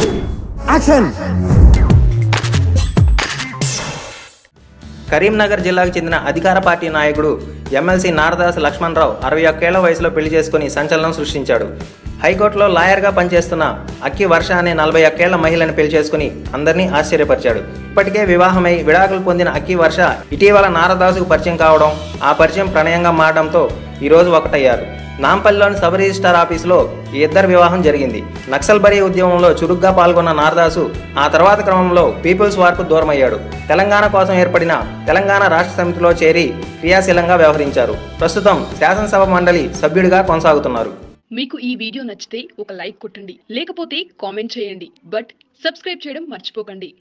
action Karimnagar జిల్లాకు చెందిన అధికార పార్టీ నాయకుడు ఎమ్మెల్సీ నారదాస్ లక్ష్మణరావు అరవై ఒక్కేళ్ల వయసులో పెళ్లి చేసుకుని సంచలనం సృష్టించాడు హైకోర్టులో లాయర్గా పనిచేస్తున్న అక్కి వర్ష అనే నలభై ఒక్కేళ్ల మహిళను పెళ్లి చేసుకుని అందరినీ ఆశ్చర్యపరిచాడు ఇప్పటికే వివాహమై విడాకులు పొందిన అక్కి వర్ష ఇటీవల నారదాసుకు పరిచయం కావడం ఆ పరిచయం ప్రణయంగా మారడంతో ఈరోజు ఒకటయ్యారు నాంపల్లిలోని సబ్ రిజిస్టార్ ఆఫీసులో ఈ ఇద్దరు వివాహం జరిగింది నక్సల్ బరీ ఉద్యమంలో చురుగ్గా పాల్గొన్న నారదాసు ఆ తర్వాత క్రమంలో పీపుల్స్ వార్కు దూరమయ్యాడు తెలంగాణ కోసం ఏర్పడిన తెలంగాణ రాష్ట్ర సమితిలో చేరి క్రియాశీలంగా వ్యవహరించారు ప్రస్తుతం శాసనసభ మండలి సభ్యుడిగా కొనసాగుతున్నారు మీకు ఈ వీడియో నచ్చితే ఒక లైక్ కొట్టండి లేకపోతే కామెంట్ చేయండి బట్ సబ్స్క్రైబ్ చేయడం మర్చిపోకండి